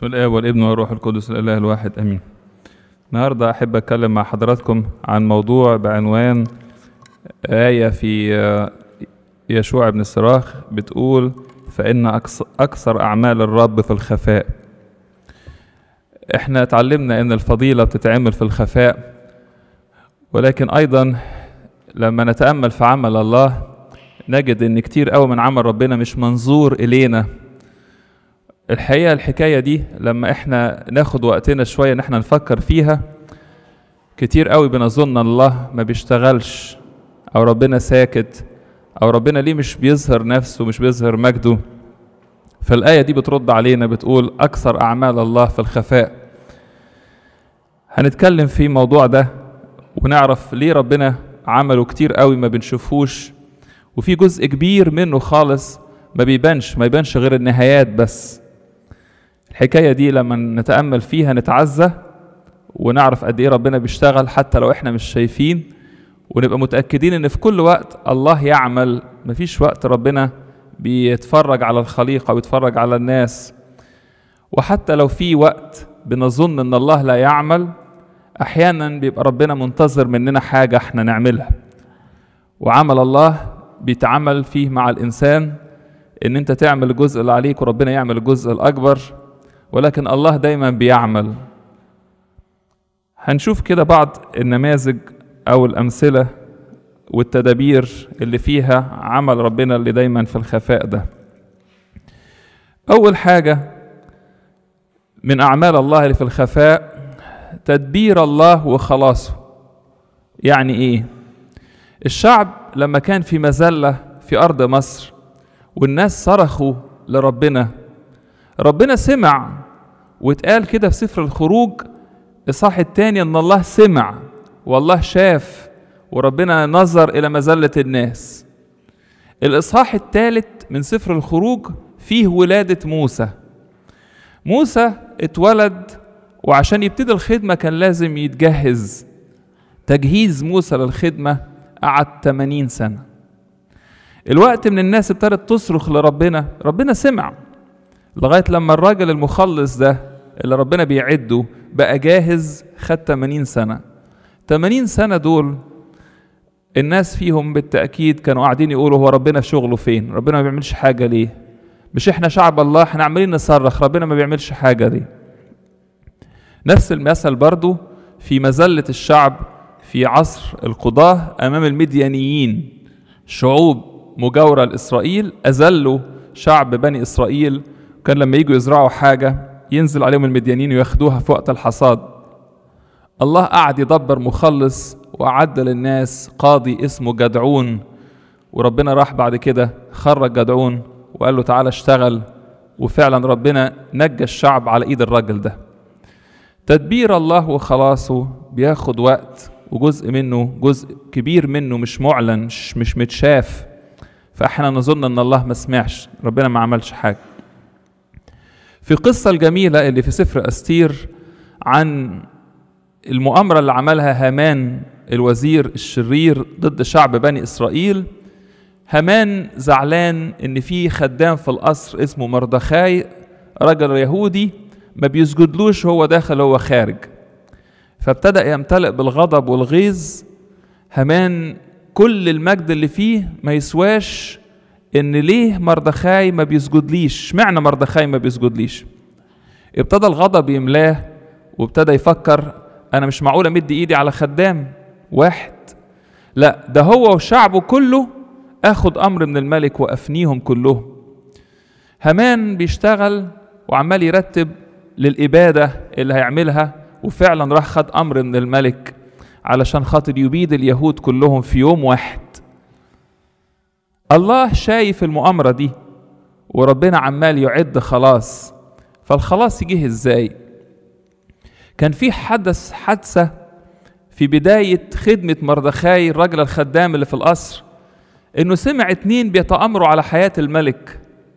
بسم الله والابن والروح القدس الاله الواحد امين النهارده احب اتكلم مع حضراتكم عن موضوع بعنوان آية في يشوع بن الصراخ بتقول فإن أكس- أكثر أعمال الرب في الخفاء احنا اتعلمنا ان الفضيلة بتتعمل في الخفاء ولكن ايضا لما نتأمل في عمل الله نجد ان كتير قوي من عمل ربنا مش منظور الينا الحقيقة الحكاية دي لما احنا ناخد وقتنا شوية ان احنا نفكر فيها كتير قوي بنظن الله ما بيشتغلش او ربنا ساكت او ربنا ليه مش بيظهر نفسه مش بيظهر مجده فالآية دي بترد علينا بتقول أكثر أعمال الله في الخفاء هنتكلم في الموضوع ده ونعرف ليه ربنا عمله كتير قوي ما بنشوفوش وفي جزء كبير منه خالص ما بيبانش ما يبانش غير النهايات بس الحكاية دي لما نتأمل فيها نتعزى ونعرف قد ايه ربنا بيشتغل حتى لو احنا مش شايفين ونبقى متأكدين ان في كل وقت الله يعمل مفيش وقت ربنا بيتفرج على الخليقة ويتفرج على الناس وحتى لو في وقت بنظن ان الله لا يعمل احيانا بيبقى ربنا منتظر مننا حاجة احنا نعملها وعمل الله بيتعمل فيه مع الانسان ان انت تعمل الجزء اللي عليك وربنا يعمل الجزء الاكبر ولكن الله دايما بيعمل هنشوف كده بعض النماذج او الامثله والتدابير اللي فيها عمل ربنا اللي دايما في الخفاء ده اول حاجه من اعمال الله اللي في الخفاء تدبير الله وخلاصه يعني ايه الشعب لما كان في مذله في ارض مصر والناس صرخوا لربنا ربنا سمع واتقال كده في سفر الخروج اصحاح التاني ان الله سمع والله شاف وربنا نظر الى مذله الناس الاصحاح الثالث من سفر الخروج فيه ولاده موسى موسى اتولد وعشان يبتدي الخدمه كان لازم يتجهز تجهيز موسى للخدمه قعد 80 سنه الوقت من الناس ابتدت تصرخ لربنا ربنا سمع لغايه لما الراجل المخلص ده اللي ربنا بيعده بقى جاهز خد 80 سنه 80 سنه دول الناس فيهم بالتأكيد كانوا قاعدين يقولوا هو ربنا في شغله فين ربنا ما بيعملش حاجة ليه مش احنا شعب الله احنا عمالين نصرخ ربنا ما بيعملش حاجة ليه نفس المثل برضو في مذلة الشعب في عصر القضاة أمام المديانيين شعوب مجاورة لإسرائيل أذلوا شعب بني إسرائيل كان لما يجوا يزرعوا حاجة ينزل عليهم المديانيين وياخدوها في وقت الحصاد الله قعد يدبر مخلص وأعد للناس قاضي اسمه جدعون وربنا راح بعد كده خرج جدعون وقال له تعالى اشتغل وفعلا ربنا نجى الشعب على ايد الراجل ده تدبير الله وخلاصه بياخد وقت وجزء منه جزء كبير منه مش معلن مش, مش متشاف فاحنا نظن ان الله ما سمعش ربنا ما عملش حاجه في القصه الجميله اللي في سفر استير عن المؤامرة اللي عملها هامان الوزير الشرير ضد شعب بني إسرائيل هامان زعلان إن في خدام في القصر اسمه مردخاي رجل يهودي ما بيسجدلوش هو داخل هو خارج فابتدأ يمتلئ بالغضب والغيظ هامان كل المجد اللي فيه ما يسواش ان ليه مردخاي ما بيسجدليش اشمعنى مردخاي ما بيسجدليش ابتدى الغضب يملاه وابتدى يفكر انا مش معقول امد ايدي على خدام واحد لا ده هو وشعبه كله اخد امر من الملك وافنيهم كلهم همان بيشتغل وعمال يرتب للاباده اللي هيعملها وفعلا راح خد امر من الملك علشان خاطر يبيد اليهود كلهم في يوم واحد الله شايف المؤامره دي وربنا عمال يعد خلاص فالخلاص يجيه ازاي كان في حدث حادثة في بداية خدمة مردخاي الراجل الخدام اللي في القصر إنه سمع اتنين بيتآمروا على حياة الملك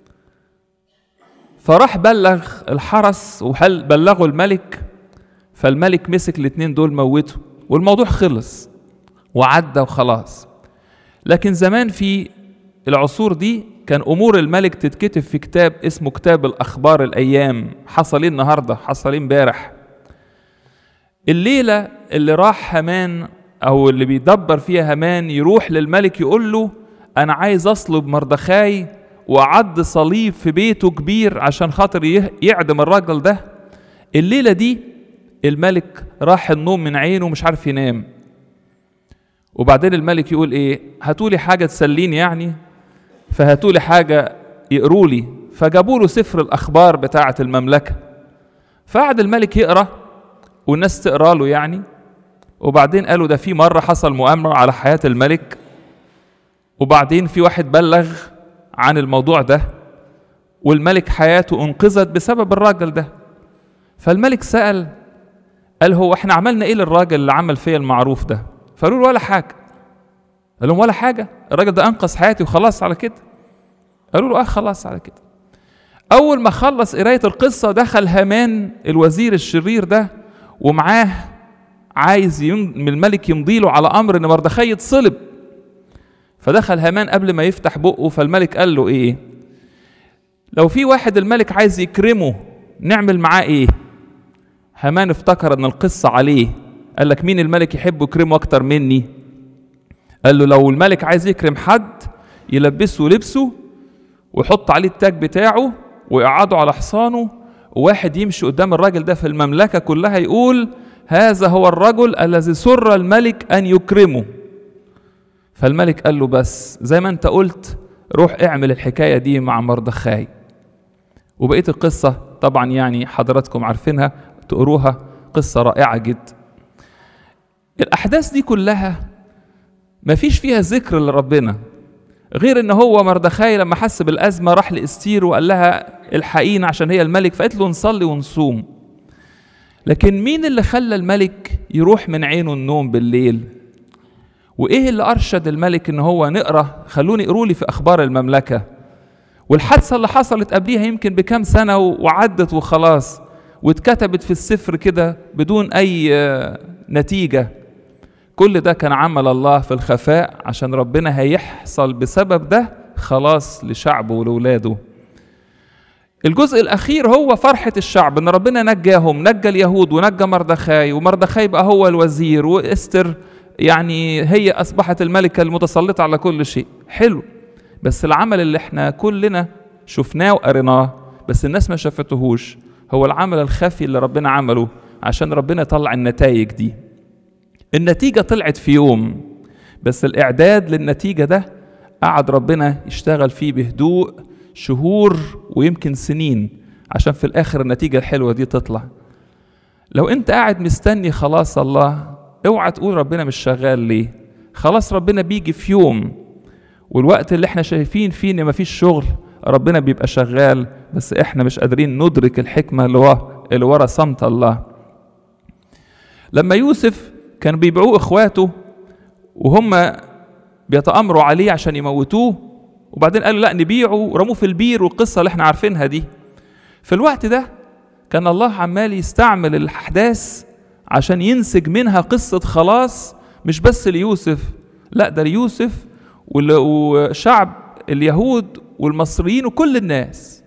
فراح بلغ الحرس وهل بلغوا الملك فالملك مسك الاتنين دول موته والموضوع خلص وعدى وخلاص لكن زمان في العصور دي كان امور الملك تتكتب في كتاب اسمه كتاب الاخبار الايام حصل ايه النهارده حصل ايه امبارح الليله اللي راح هامان او اللي بيدبر فيها هامان يروح للملك يقول له انا عايز اصلب مردخاي وأعد صليب في بيته كبير عشان خاطر يه- يعدم الراجل ده الليلة دي الملك راح النوم من عينه ومش عارف ينام وبعدين الملك يقول ايه هاتولي حاجة تسليني يعني فهاتولي حاجة يقروا لي فجابوا له سفر الأخبار بتاعة المملكة فقعد الملك يقرأ والناس تقرأ له يعني وبعدين قالوا ده في مرة حصل مؤامرة على حياة الملك وبعدين في واحد بلغ عن الموضوع ده والملك حياته انقذت بسبب الراجل ده فالملك سأل قال هو احنا عملنا ايه للراجل اللي عمل فيا المعروف ده فقالوا له ولا حاجة قال لهم ولا حاجة الراجل ده أنقذ حياتي وخلاص على كده قالوا له اه خلاص على كده أول ما خلص قراية القصة دخل هامان الوزير الشرير ده ومعاه عايز ين- من الملك يمضي له على أمر إن مردخي يتصلب فدخل هامان قبل ما يفتح بقه فالملك قال له ايه لو في واحد الملك عايز يكرمه نعمل معاه ايه هامان افتكر ان القصة عليه قال لك مين الملك يحب يكرمه اكتر مني قال له لو الملك عايز يكرم حد يلبسه لبسه ويحط عليه التاج بتاعه ويقعده على حصانه وواحد يمشي قدام الراجل ده في المملكة كلها يقول هذا هو الرجل الذي سر الملك أن يكرمه فالملك قال له بس زي ما انت قلت روح اعمل الحكاية دي مع مردخاي وبقية القصة طبعا يعني حضراتكم عارفينها تقروها قصة رائعة جدا الأحداث دي كلها مفيش فيها ذكر لربنا غير ان هو مردخاي لما حس بالازمه راح لاستير وقال لها الحقينا عشان هي الملك فقالت له نصلي ونصوم لكن مين اللي خلى الملك يروح من عينه النوم بالليل وايه اللي ارشد الملك ان هو نقرا خلوني يقروا لي في اخبار المملكه والحادثه اللي حصلت قبليها يمكن بكام سنه و- وعدت وخلاص واتكتبت في السفر كده بدون اي آه، نتيجه كل ده كان عمل الله في الخفاء عشان ربنا هيحصل بسبب ده خلاص لشعبه ولولاده الجزء الأخير هو فرحة الشعب إن ربنا نجاهم نجى اليهود ونجى مردخاي ومردخاي بقى هو الوزير وإستر يعني هي أصبحت الملكة المتسلطة على كل شيء حلو بس العمل اللي احنا كلنا شفناه وقريناه بس الناس ما شافتهوش هو العمل الخفي اللي ربنا عمله عشان ربنا يطلع النتائج دي النتيجة طلعت في يوم بس الإعداد للنتيجة ده قعد ربنا يشتغل فيه بهدوء شهور ويمكن سنين عشان في الآخر النتيجة الحلوة دي تطلع لو أنت قاعد مستني خلاص الله اوعى تقول ربنا مش شغال ليه خلاص ربنا بيجي في يوم والوقت اللي احنا شايفين فيه ان مفيش شغل ربنا بيبقى شغال بس احنا مش قادرين ندرك الحكمة اللي ورا اللي ورا صمت الله لما يوسف كان بيبيعوه اخواته وهم بيتامروا عليه عشان يموتوه وبعدين قالوا لا نبيعه ورموه في البير والقصه اللي احنا عارفينها دي في الوقت ده كان الله عمال يستعمل الاحداث عشان ينسج منها قصه خلاص مش بس ليوسف لا ده ليوسف وال- وشعب اليهود والمصريين وكل الناس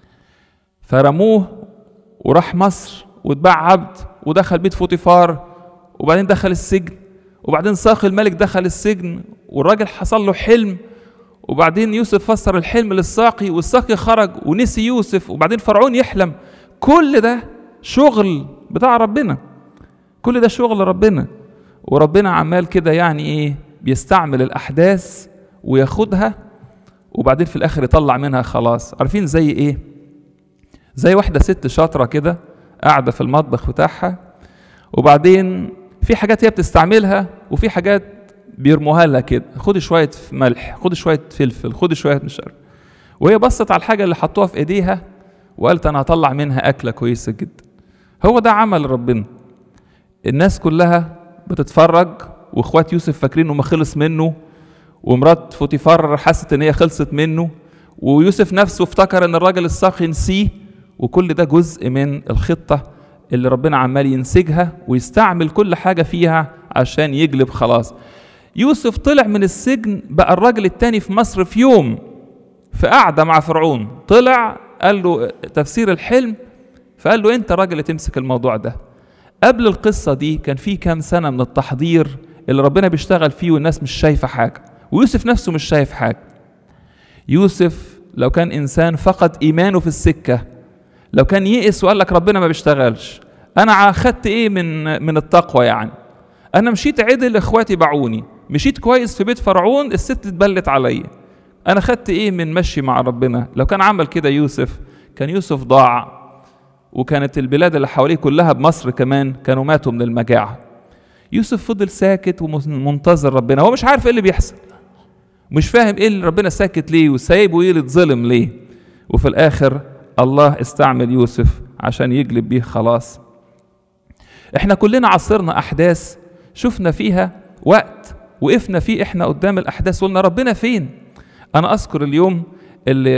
فرموه وراح مصر واتباع عبد ودخل بيت فوتيفار وبعدين دخل السجن وبعدين ساق الملك دخل السجن والراجل حصل له حلم وبعدين يوسف فسر الحلم للساقي والساقي خرج ونسي يوسف وبعدين فرعون يحلم كل ده شغل بتاع ربنا كل ده شغل ربنا وربنا عمال كده يعني ايه بيستعمل الاحداث وياخدها وبعدين في الاخر يطلع منها خلاص عارفين زي ايه زي واحده ست شاطره كده قاعده في المطبخ بتاعها وبعدين في حاجات هي بتستعملها وفي حاجات بيرموها لها كده خدي شويه ملح خدي شويه فلفل خدي شويه مش عارف وهي بصت على الحاجه اللي حطوها في ايديها وقالت انا هطلع منها اكله كويسه جدا هو ده عمل ربنا الناس كلها بتتفرج واخوات يوسف فاكرين انه ما خلص منه ومرات فوتيفار حست ان هي خلصت منه ويوسف نفسه افتكر ان الراجل الساقي نسيه وكل ده جزء من الخطه اللي ربنا عمال ينسجها ويستعمل كل حاجه فيها عشان يجلب خلاص يوسف طلع من السجن بقى الراجل التاني في مصر في يوم في قعدة مع فرعون طلع قال له تفسير الحلم فقال له انت راجل اللي تمسك الموضوع ده قبل القصة دي كان في كام سنة من التحضير اللي ربنا بيشتغل فيه والناس مش شايفة حاجة ويوسف نفسه مش شايف حاجة يوسف لو كان إنسان فقد إيمانه في السكة لو كان يئس وقال لك ربنا ما بيشتغلش أنا خدت إيه من من التقوى يعني أنا مشيت عدل إخواتي باعوني مشيت كويس في بيت فرعون الست اتبلت عليا أنا خدت إيه من مشي مع ربنا لو كان عمل كده يوسف كان يوسف ضاع وكانت البلاد اللي حواليه كلها بمصر كمان كانوا ماتوا من المجاعة يوسف فضل ساكت ومنتظر ربنا هو مش عارف ايه اللي بيحصل مش فاهم ايه اللي ربنا ساكت ليه وسايبه ايه اللي اتظلم ليه وفي الاخر الله استعمل يوسف عشان يجلب بيه خلاص احنا كلنا عصرنا احداث شفنا فيها وقت وقفنا فيه احنا قدام الاحداث قلنا ربنا فين انا اذكر اليوم اللي,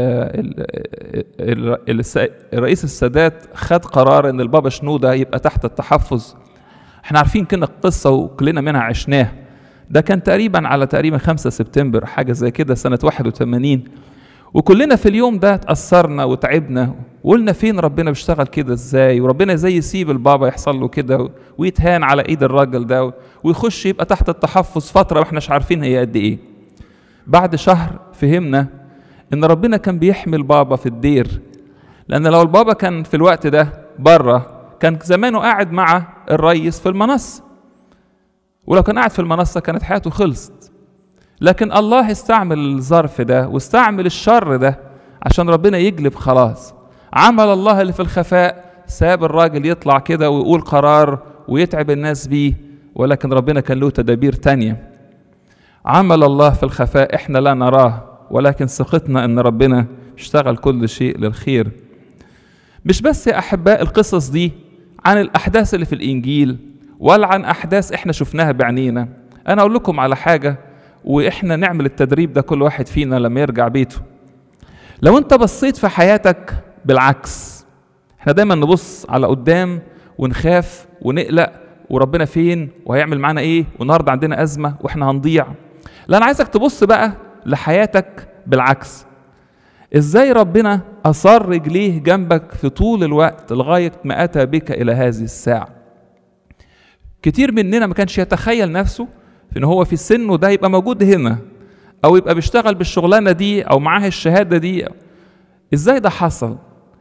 اللي, اللي الرئيس السادات خد قرار ان البابا شنوده يبقى تحت التحفظ احنا عارفين كنا القصه وكلنا منها عشناها ده كان تقريبا على تقريبا 5 سبتمبر حاجه زي كده سنه 81 وكلنا في اليوم ده اتأثرنا وتعبنا وقلنا فين ربنا بيشتغل كده ازاي وربنا ازاي يسيب البابا يحصل له كده ويتهان على ايد الراجل ده ويخش يبقى تحت التحفظ فتره واحنا مش عارفين هي قد ايه بعد شهر فهمنا ان ربنا كان بيحمي البابا في الدير لان لو البابا كان في الوقت ده بره كان زمانه قاعد مع الريس في المنصه ولو كان قاعد في المنصه كانت حياته خلصت لكن الله استعمل الظرف ده واستعمل الشر ده عشان ربنا يجلب خلاص عمل الله اللي في الخفاء ساب الراجل يطلع كده ويقول قرار ويتعب الناس بيه ولكن ربنا كان له تدابير تانية عمل الله في الخفاء احنا لا نراه ولكن ثقتنا ان ربنا اشتغل كل شيء للخير مش بس يا احباء القصص دي عن الاحداث اللي في الانجيل ولا عن احداث احنا شفناها بعينينا انا اقول لكم على حاجه واحنا نعمل التدريب ده كل واحد فينا لما يرجع بيته لو انت بصيت في حياتك بالعكس احنا دايما نبص على قدام ونخاف ونقلق وربنا فين وهيعمل معانا ايه والنهارده عندنا ازمه واحنا هنضيع لا انا عايزك تبص بقى لحياتك بالعكس ازاي ربنا اصر رجليه جنبك في طول الوقت لغايه ما اتى بك الى هذه الساعه كتير مننا ما كانش يتخيل نفسه ان هو في سنه ده يبقى موجود هنا او يبقى بيشتغل بالشغلانه دي او معاه الشهاده دي ازاي ده حصل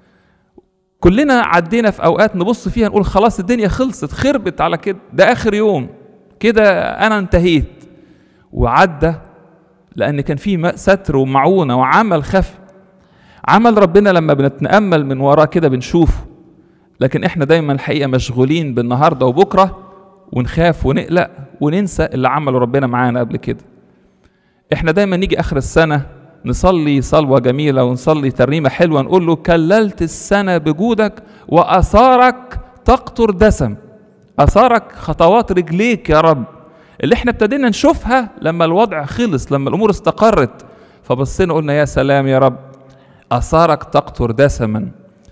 كلنا عدينا في اوقات نبص فيها نقول خلاص الدنيا خلصت خربت على كده ده اخر يوم كده انا انتهيت وعدى لان كان في ستر ومعونه وعمل خفي عمل ربنا لما بنتامل من وراه كده بنشوفه لكن احنا دايما الحقيقه مشغولين بالنهارده وبكره ونخاف ونقلق وننسى اللي عمله ربنا معانا قبل كده احنا دايما نيجي اخر السنه نصلي صلوه جميله ونصلي ترنيمه حلوه نقول له كللت السنه بجودك واثارك تقطر دسم اثارك خطوات رجليك يا رب اللي احنا ابتدينا نشوفها لما الوضع خلص لما الامور استقرت فبصينا قلنا يا سلام يا رب اثارك تقطر دسما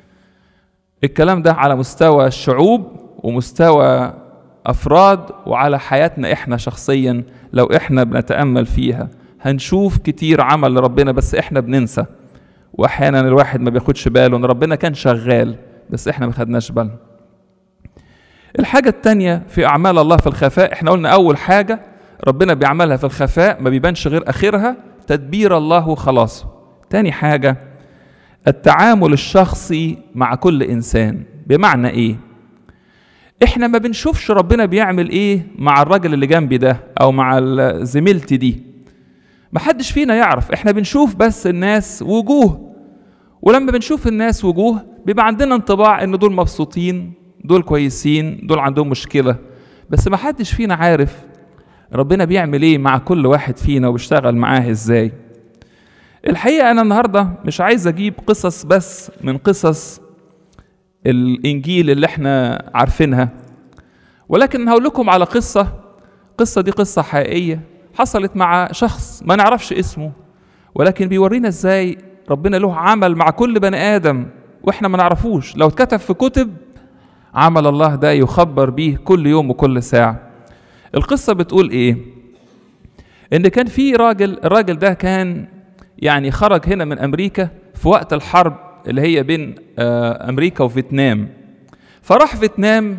الكلام ده على مستوى الشعوب ومستوى افراد وعلى حياتنا احنا شخصيا لو احنا بنتامل فيها هنشوف كتير عمل لربنا بس احنا بننسى واحيانا الواحد ما بياخدش باله ان ربنا كان شغال بس احنا ما خدناش بالنا الحاجة التانية في أعمال الله في الخفاء احنا قلنا أول حاجة ربنا بيعملها في الخفاء ما بيبانش غير آخرها تدبير الله وخلاصه تاني حاجة التعامل الشخصي مع كل إنسان بمعنى إيه احنا ما بنشوفش ربنا بيعمل ايه مع الراجل اللي جنبي ده او مع زميلتي دي ما حدش فينا يعرف احنا بنشوف بس الناس وجوه ولما بنشوف الناس وجوه بيبقى عندنا انطباع ان دول مبسوطين دول كويسين دول عندهم مشكلة بس ما حدش فينا عارف ربنا بيعمل ايه مع كل واحد فينا وبيشتغل معاه ازاي الحقيقة أنا النهاردة مش عايز أجيب قصص بس من قصص الإنجيل اللي احنا عارفينها ولكن هقول لكم على قصة قصة دي قصة حقيقية حصلت مع شخص ما نعرفش اسمه ولكن بيورينا ازاي ربنا له عمل مع كل بني آدم واحنا ما نعرفوش لو اتكتب في كتب عمل الله ده يخبر بيه كل يوم وكل ساعة القصة بتقول ايه ان كان في راجل الراجل ده كان يعني خرج هنا من امريكا في وقت الحرب اللي هي بين آه، امريكا وفيتنام فراح فيتنام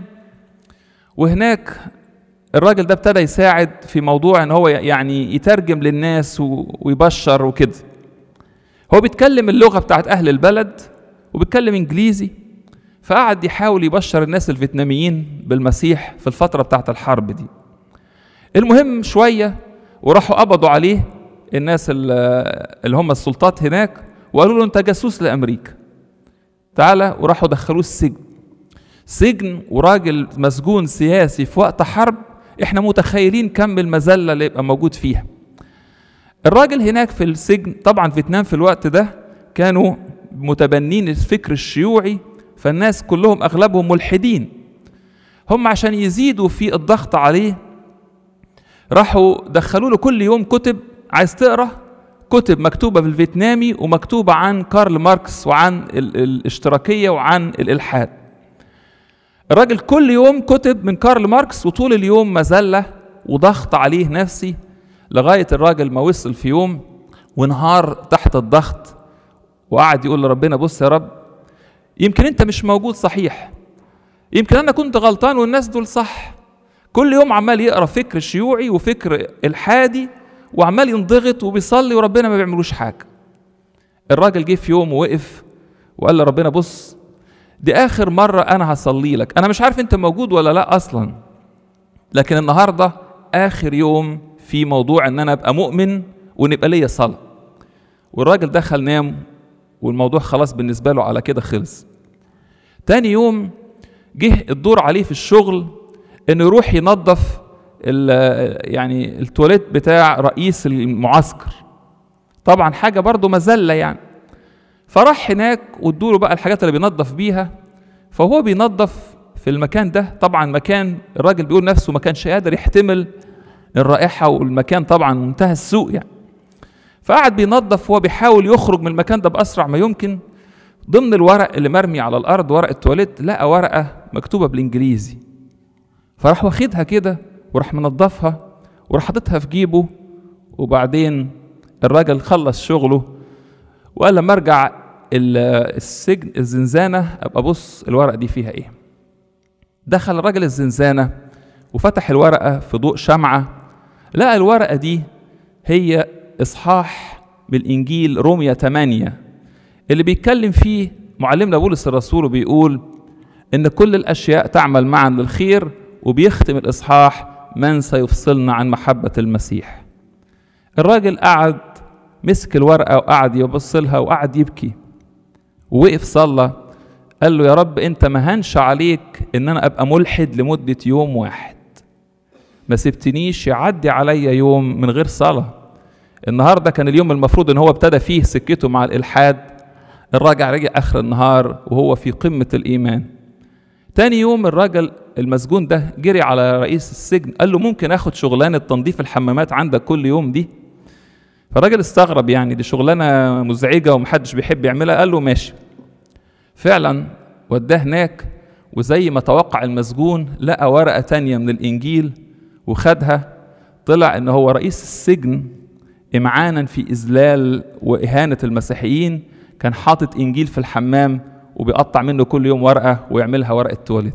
وهناك الراجل ده ابتدى يساعد في موضوع ان هو يعني يترجم للناس و- ويبشر وكده هو بيتكلم اللغه بتاعت اهل البلد وبيتكلم انجليزي فقعد يحاول يبشر الناس الفيتناميين بالمسيح في الفتره بتاعت الحرب دي المهم شويه وراحوا قبضوا عليه الناس ال- اللي هم السلطات هناك وقالوا له انت جاسوس لامريكا تعالى وراحوا دخلوه السجن سجن وراجل مسجون سياسي في وقت حرب احنا متخيلين كم المذله اللي يبقى موجود فيها الراجل هناك في السجن طبعا فيتنام في الوقت ده كانوا متبنين الفكر الشيوعي فالناس كلهم اغلبهم ملحدين هم عشان يزيدوا في الضغط عليه راحوا دخلوا له كل يوم كتب عايز تقرا كتب مكتوبه بالفيتنامي ومكتوبه عن كارل ماركس وعن ال- الاشتراكيه وعن الالحاد الراجل كل يوم كتب من كارل ماركس وطول اليوم مذله وضغط عليه نفسي لغايه الراجل ما وصل في يوم وانهار تحت الضغط وقعد يقول لربنا بص يا رب يمكن انت مش موجود صحيح يمكن انا كنت غلطان والناس دول صح كل يوم عمال يقرا فكر شيوعي وفكر الحادي وعمال ينضغط وبيصلي وربنا ما بيعملوش حاجه الراجل جه في يوم ووقف وقال لربنا بص دي اخر مره انا هصلي لك انا مش عارف انت موجود ولا لا اصلا لكن النهارده اخر يوم في موضوع ان انا ابقى مؤمن ونبقى ليا صلاه والراجل دخل نام والموضوع خلاص بالنسبه له على كده خلص تاني يوم جه الدور عليه في الشغل انه يروح ينظف ال- يعني التواليت بتاع رئيس المعسكر طبعا حاجه برضه مذله يعني فراح هناك وادوله بقى الحاجات اللي بينظف بيها فهو بينظف في المكان ده طبعا مكان الراجل بيقول نفسه ما كانش قادر يحتمل الرائحه والمكان طبعا منتهى السوء يعني فقعد بينظف وهو بيحاول يخرج من المكان ده باسرع ما يمكن ضمن الورق اللي مرمي على الارض ورق التواليت لقى ورقه مكتوبه بالانجليزي فراح واخدها كده وراح منظفها وراح حاططها في جيبه وبعدين الراجل خلص شغله وقال لما ارجع ال- السجن الزنزانه ابقى ابص الورقه دي فيها ايه دخل الراجل الزنزانه وفتح الورقه في ضوء شمعه لقى الورقه دي هي اصحاح بالانجيل روميا 8 اللي بيتكلم فيه معلمنا بولس الرسول وبيقول ان كل الاشياء تعمل معا للخير وبيختم الاصحاح من سيفصلنا عن محبه المسيح الراجل قعد مسك الورقه وقعد يبص لها وقعد يبكي ووقف صلى قال له يا رب انت ما هنش عليك ان انا ابقى ملحد لمده يوم واحد ما سبتنيش يعدي عليا يوم من غير صلاه النهارده كان اليوم المفروض ان هو ابتدى فيه سكته مع الالحاد الراجع رجع اخر النهار وهو في قمه الايمان تاني يوم الراجل المسجون ده جري على رئيس السجن قال له ممكن اخد شغلانه تنظيف الحمامات عندك كل يوم دي فالراجل استغرب يعني دي شغلانه مزعجه ومحدش بيحب يعملها قال له ماشي فعلا وداه هناك وزي ما توقع المسجون لقى ورقه تانية من الانجيل وخدها طلع ان هو رئيس السجن امعانا في اذلال واهانه المسيحيين كان حاطط انجيل في الحمام وبيقطع منه كل يوم ورقه ويعملها ورقه تواليت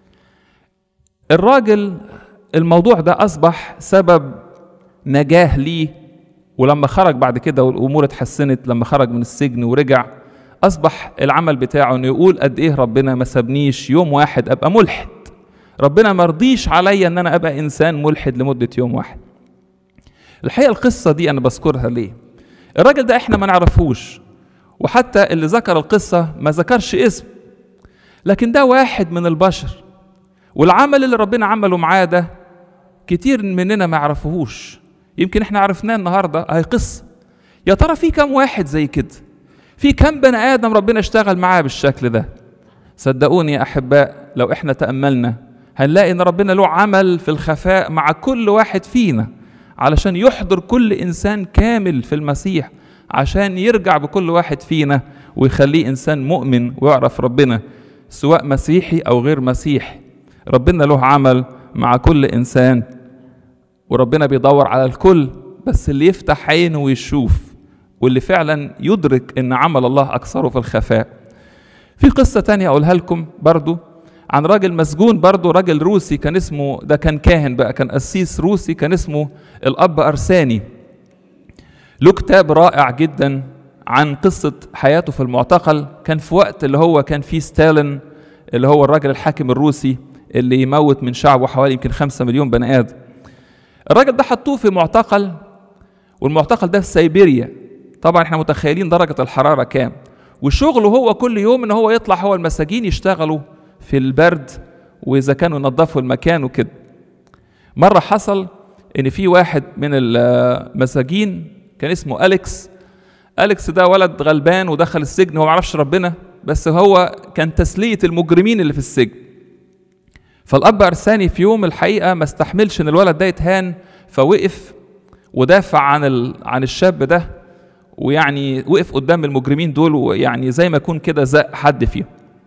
الراجل الموضوع ده اصبح سبب نجاه ليه ولما خرج بعد كده والامور اتحسنت لما خرج من السجن ورجع اصبح العمل بتاعه انه يقول قد ايه ربنا ما سابنيش يوم واحد ابقى ملحد ربنا ما رضيش عليا ان انا ابقى انسان ملحد لمده يوم واحد الحقيقه القصه دي انا بذكرها ليه الراجل ده احنا ما نعرفوش وحتى اللي ذكر القصه ما ذكرش اسم لكن ده واحد من البشر والعمل اللي ربنا عمله معاه ده كتير مننا ما يعرفوهوش يمكن احنا عرفناه النهارده هي قصه يا ترى في كم واحد زي كده في كم بني ادم ربنا اشتغل معاه بالشكل ده صدقوني يا احباء لو احنا تاملنا هنلاقي ان ربنا له عمل في الخفاء مع كل واحد فينا علشان يحضر كل انسان كامل في المسيح عشان يرجع بكل واحد فينا ويخليه انسان مؤمن ويعرف ربنا سواء مسيحي او غير مسيحي ربنا له عمل مع كل انسان وربنا بيدور على الكل بس اللي يفتح عينه ويشوف واللي فعلا يدرك ان عمل الله اكثره في الخفاء في قصة تانية اقولها لكم برضو عن راجل مسجون برضو راجل روسي كان اسمه ده كان كاهن بقى كان قسيس روسي كان اسمه الاب ارساني له كتاب رائع جدا عن قصة حياته في المعتقل كان في وقت اللي هو كان فيه ستالين اللي هو الراجل الحاكم الروسي اللي يموت من شعبه حوالي يمكن خمسة مليون بني آدم الراجل ده حطوه في معتقل والمعتقل ده في سيبيريا طبعا احنا متخيلين درجة الحرارة كام وشغله هو كل يوم ان هو يطلع هو المساجين يشتغلوا في البرد واذا كانوا ينظفوا المكان وكده مرة حصل ان في واحد من المساجين كان اسمه أليكس أليكس ده ولد غلبان ودخل السجن هو معرفش ربنا بس هو كان تسلية المجرمين اللي في السجن فالأب أرساني في يوم الحقيقة ما استحملش إن الولد ده يتهان فوقف ودافع عن ال... عن الشاب ده ويعني وقف قدام المجرمين دول ويعني زي ما يكون كده زق حد فيهم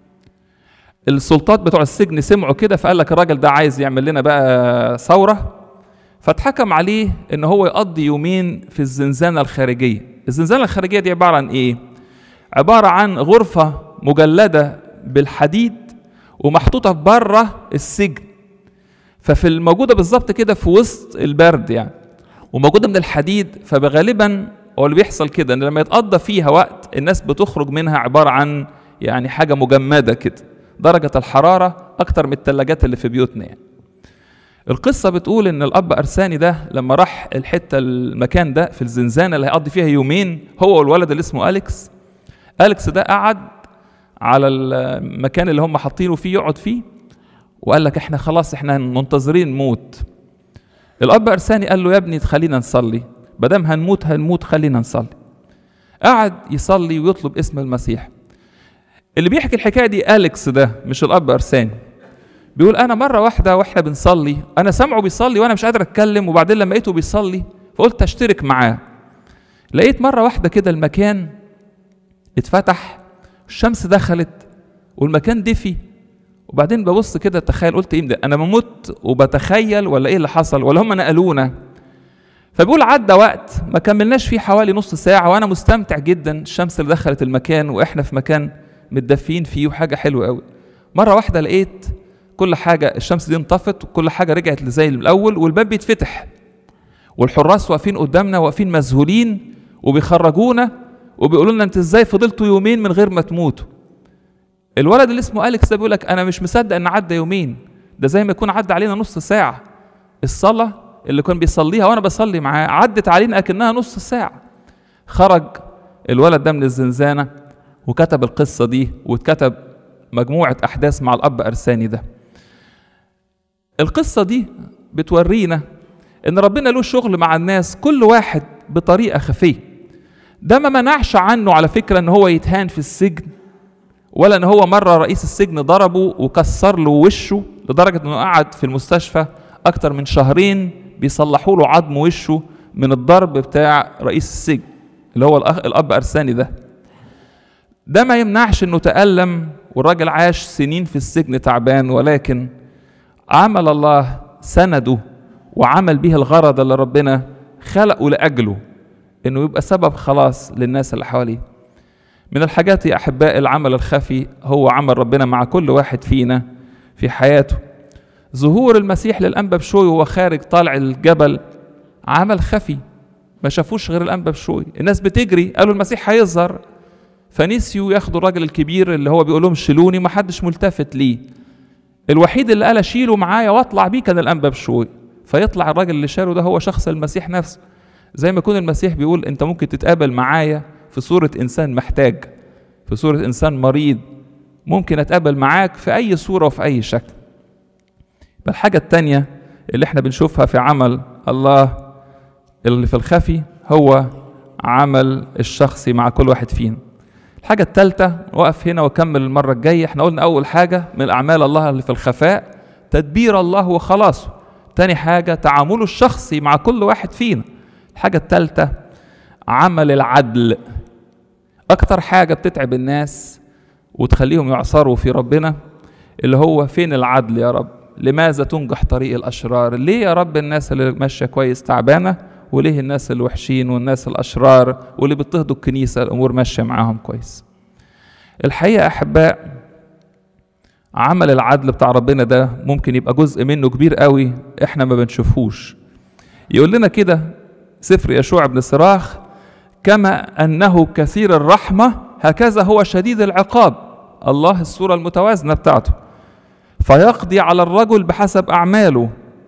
السلطات بتوع السجن سمعوا كده فقال لك الراجل ده عايز يعمل لنا بقى ثوره فاتحكم عليه ان هو يقضي يومين في الزنزانه الخارجيه الزنزانه الخارجيه دي عباره عن ايه عباره عن غرفه مجلده بالحديد ومحطوطه بره السجن ففي الموجوده بالظبط كده في وسط البرد يعني وموجوده من الحديد فغالبا هو اللي بيحصل كده ان لما يتقضى فيها وقت الناس بتخرج منها عباره عن يعني حاجه مجمده كده درجه الحراره اكتر من الثلاجات اللي في بيوتنا يعني القصه بتقول ان الاب ارساني ده لما راح الحته المكان ده في الزنزانه اللي هيقضي فيها يومين هو والولد اللي اسمه اليكس اليكس ده قعد على المكان اللي هم حاطينه فيه يقعد فيه وقال لك احنا خلاص احنا منتظرين موت الاب ارساني قال له يا ابني خلينا نصلي بدام هنموت هنموت خلينا نصلي قعد يصلي ويطلب اسم المسيح اللي بيحكي الحكايه دي اليكس ده مش الاب ارساني بيقول انا مره واحده واحنا بنصلي انا سامعه بيصلي وانا مش قادر اتكلم وبعدين لما لقيته بيصلي فقلت اشترك معاه لقيت مره واحده كده المكان اتفتح الشمس دخلت والمكان دفي وبعدين ببص كده تخيل قلت ايه ده انا بموت وبتخيل ولا ايه اللي حصل ولا هم نقلونا فبيقول عدى وقت ما كملناش فيه حوالي نص ساعة وأنا مستمتع جدا الشمس اللي دخلت المكان وإحنا في مكان متدفين فيه وحاجة حلوة قوي مرة واحدة لقيت كل حاجة الشمس دي انطفت وكل حاجة رجعت زي الأول والباب بيتفتح والحراس واقفين قدامنا واقفين مذهولين وبيخرجونا وبيقولوا لنا انت ازاي فضلتوا يومين من غير ما تموتوا الولد اللي اسمه اليكس ده بيقول لك انا مش مصدق ان عدى يومين ده زي ما يكون عدى علينا نص ساعه الصلاه اللي كان بيصليها وانا بصلي معاه عدت علينا اكنها نص ساعه خرج الولد ده من الزنزانه وكتب القصه دي واتكتب مجموعه احداث مع الاب ارساني ده القصه دي بتورينا ان ربنا له شغل مع الناس كل واحد بطريقه خفيه ده ما منعش عنه على فكره ان هو يتهان في السجن ولا ان هو مره رئيس السجن ضربه وكسر له وشه لدرجه انه قعد في المستشفى اكتر من شهرين بيصلحوا له عظم وشه من الضرب بتاع رئيس السجن اللي هو الأخ الاب ارساني ده ده ما يمنعش انه تألم والراجل عاش سنين في السجن تعبان ولكن عمل الله سنده وعمل به الغرض اللي ربنا خلقه لاجله انه يبقى سبب خلاص للناس اللي حواليه من الحاجات يا احباء العمل الخفي هو عمل ربنا مع كل واحد فينا في حياته ظهور المسيح للانبا بشوي وهو خارج طالع الجبل عمل خفي ما شافوش غير الانبا بشوي الناس بتجري قالوا المسيح هيظهر فنسيوا ياخدوا الراجل الكبير اللي هو بيقول لهم شيلوني ما حدش ملتفت ليه الوحيد اللي قال اشيله معايا واطلع بيه كان الانبا بشوي فيطلع الراجل اللي شاله ده هو شخص المسيح نفسه زي ما يكون المسيح بيقول انت ممكن تتقابل معايا في صورة انسان محتاج في صورة انسان مريض ممكن اتقابل معاك في اي صورة وفي اي شكل الحاجة التانية اللي احنا بنشوفها في عمل الله اللي في الخفي هو عمل الشخصي مع كل واحد فينا الحاجة الثالثة وقف هنا وكمل المرة الجاية احنا قلنا أول حاجة من أعمال الله اللي في الخفاء تدبير الله وخلاصه تاني حاجة تعامله الشخصي مع كل واحد فينا الحاجة الثالثة عمل العدل أكتر حاجة بتتعب الناس وتخليهم يعصروا في ربنا اللي هو فين العدل يا رب لماذا تنجح طريق الأشرار ليه يا رب الناس اللي ماشية كويس تعبانة وليه الناس الوحشين والناس الاشرار واللي بيضطهدوا الكنيسه الامور ماشيه معاهم كويس الحقيقه احباء عمل العدل بتاع ربنا ده ممكن يبقى جزء منه كبير قوي احنا ما بنشوفهوش يقول لنا كده سفر يشوع بن صراخ كما انه كثير الرحمه هكذا هو شديد العقاب الله الصوره المتوازنه بتاعته فيقضي على الرجل بحسب اعماله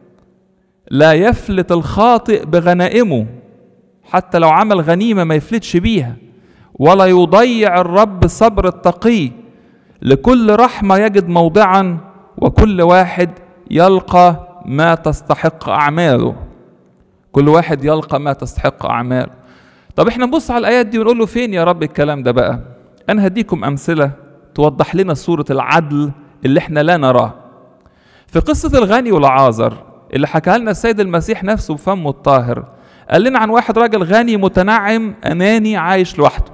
لا يفلت الخاطئ بغنائمه حتى لو عمل غنيمه ما يفلتش بيها ولا يضيع الرب صبر التقي لكل رحمه يجد موضعا وكل واحد يلقى ما تستحق اعماله كل واحد يلقى ما تستحق اعماله طب احنا نبص على الايات دي ونقول له فين يا رب الكلام ده بقى انا هديكم امثله توضح لنا صوره العدل اللي احنا لا نراه في قصه الغني والعازر اللي حكاها لنا السيد المسيح نفسه بفمه الطاهر قال لنا عن واحد راجل غني متنعم اناني عايش لوحده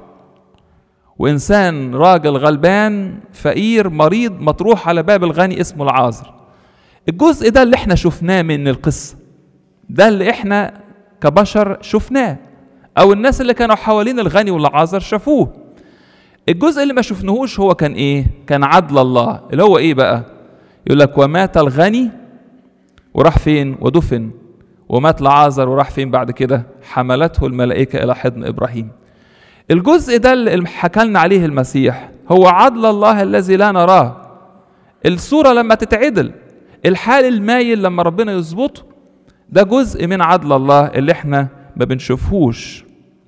وانسان راجل غلبان فقير مريض مطروح على باب الغني اسمه العازر الجزء ده اللي احنا شفناه من القصه ده اللي احنا كبشر شفناه او الناس اللي كانوا حوالين الغني والعازر شافوه الجزء اللي ما شفناهوش هو كان ايه كان عدل الله اللي هو ايه بقى يقول لك ومات الغني وراح فين ودفن ومات العازر وراح فين بعد كده حملته الملائكة إلى حضن إبراهيم الجزء ده اللي حكى لنا عليه المسيح هو عدل الله الذي لا نراه الصورة لما تتعدل الحال المايل لما ربنا يظبطه ده جزء من عدل الله اللي احنا ما بنشوفهوش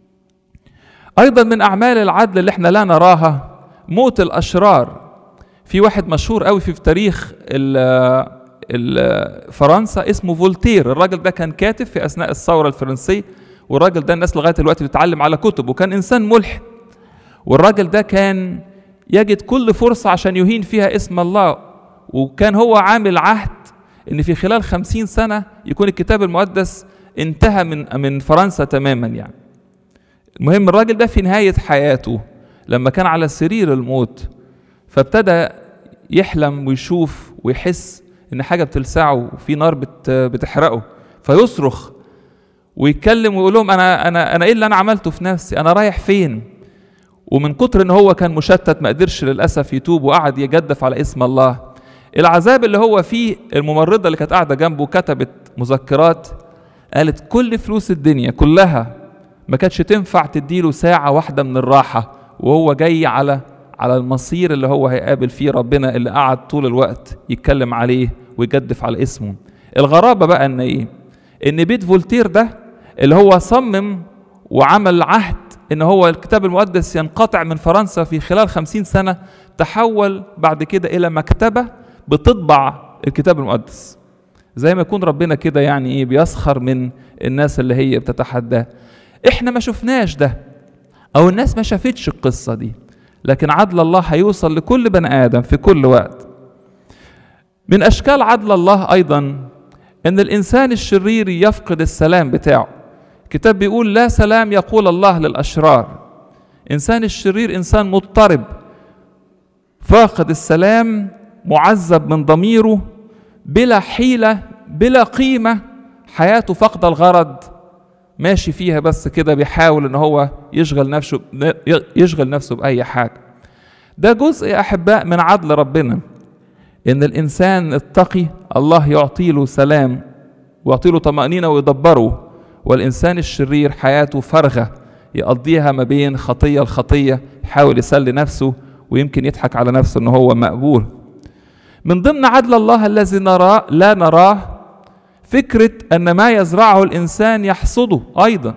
ايضا من اعمال العدل اللي احنا لا نراها موت الاشرار في واحد مشهور قوي في تاريخ ال ال فرنسا اسمه فولتير الراجل ده كان كاتب في اثناء الثوره الفرنسيه والراجل ده الناس لغايه دلوقتي بتتعلم على كتب وكان انسان ملحد والراجل ده كان يجد كل فرصه عشان يهين فيها اسم الله وكان هو عامل عهد ان في خلال خمسين سنه يكون الكتاب المقدس انتهى من من فرنسا تماما يعني المهم الراجل ده في نهايه حياته لما كان على سرير الموت فابتدى يحلم ويشوف ويحس ان حاجه بتلسعه وفي نار بت بتحرقه فيصرخ ويتكلم ويقول لهم انا انا انا ايه اللي انا عملته في نفسي انا رايح فين ومن كتر ان هو كان مشتت ما قدرش للاسف يتوب وقعد يجدف على اسم الله العذاب اللي هو فيه الممرضه اللي كانت قاعده جنبه كتبت مذكرات قالت كل فلوس الدنيا كلها ما كانتش تنفع تديله ساعه واحده من الراحه وهو جاي على على المصير اللي هو هيقابل فيه ربنا اللي قعد طول الوقت يتكلم عليه ويجدف على اسمه الغرابه بقى ان ايه ان بيت فولتير ده اللي هو صمم وعمل عهد ان هو الكتاب المقدس ينقطع من فرنسا في خلال خمسين سنة تحول بعد كده الى مكتبة بتطبع الكتاب المقدس زي ما يكون ربنا كده يعني ايه بيسخر من الناس اللي هي بتتحداه احنا ما شفناش ده او الناس ما شافتش القصة دي لكن عدل الله هيوصل لكل بني ادم في كل وقت من اشكال عدل الله ايضا ان الانسان الشرير يفقد السلام بتاعه الكتاب بيقول لا سلام يقول الله للاشرار انسان الشرير انسان مضطرب فاقد السلام معذب من ضميره بلا حيله بلا قيمه حياته فقد الغرض ماشي فيها بس كده بيحاول ان هو يشغل نفسه يشغل نفسه باي حاجه ده جزء يا احباء من عدل ربنا ان الانسان التقي الله يعطي له سلام ويعطي له طمانينه ويدبره والانسان الشرير حياته فارغه يقضيها ما بين خطيه لخطيه يحاول يسلي نفسه ويمكن يضحك على نفسه ان هو مقبول من ضمن عدل الله الذي نراه لا نراه فكره ان ما يزرعه الانسان يحصده ايضا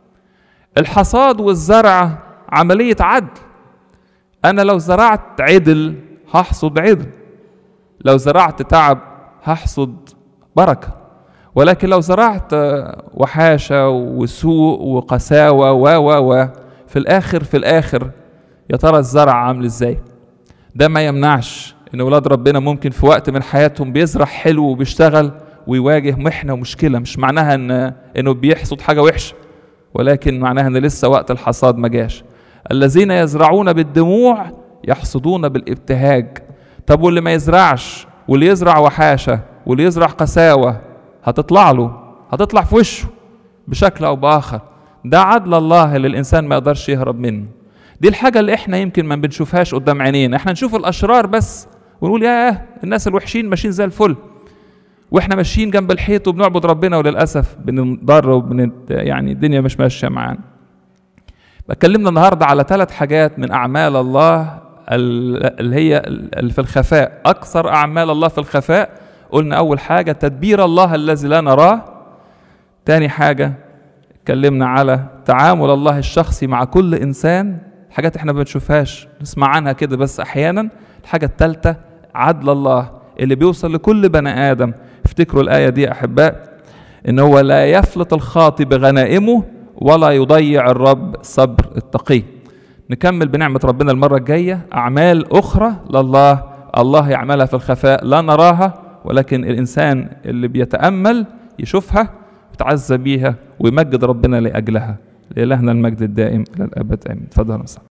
الحصاد والزرع عمليه عدل انا لو زرعت عدل هحصد عدل لو زرعت تعب هحصد بركة ولكن لو زرعت وحاشة وسوء وقساوة و و و في الآخر في الآخر يا ترى الزرع عامل ازاي ده ما يمنعش ان ولاد ربنا ممكن في وقت من حياتهم بيزرع حلو وبيشتغل ويواجه محنة ومشكلة مش معناها ان انه بيحصد حاجة وحشة ولكن معناها ان لسه وقت الحصاد ما جاش الذين يزرعون بالدموع يحصدون بالابتهاج طب واللي ما يزرعش واللي يزرع وحاشة واللي يزرع قساوة هتطلع له هتطلع في وشه بشكل او باخر ده عدل الله اللي الانسان ما يقدرش يهرب منه دي الحاجه اللي احنا يمكن ما بنشوفهاش قدام عينينا احنا نشوف الاشرار بس ونقول ياه الناس الوحشين ماشيين زي الفل واحنا ماشيين جنب الحيط وبنعبد ربنا وللاسف بنضر وبن يعني الدنيا مش ماشيه معانا بكلمنا النهارده على ثلاث حاجات من اعمال الله اللي هي اللي في الخفاء اكثر اعمال الله في الخفاء قلنا اول حاجه تدبير الله الذي لا نراه تاني حاجه اتكلمنا على تعامل الله الشخصي مع كل انسان حاجات احنا ما بنشوفهاش نسمع عنها كده بس احيانا الحاجه الثالثه عدل الله اللي بيوصل لكل بني ادم افتكروا الايه دي يا احباء ان هو لا يفلت الخاطي بغنائمه ولا يضيع الرب صبر التقي نكمل بنعمة ربنا المرة الجاية أعمال أخرى لله الله يعملها في الخفاء لا نراها ولكن الإنسان اللي بيتأمل يشوفها يتعزى بيها ويمجد ربنا لأجلها لإلهنا المجد الدائم إلى الأبد آمين تفضل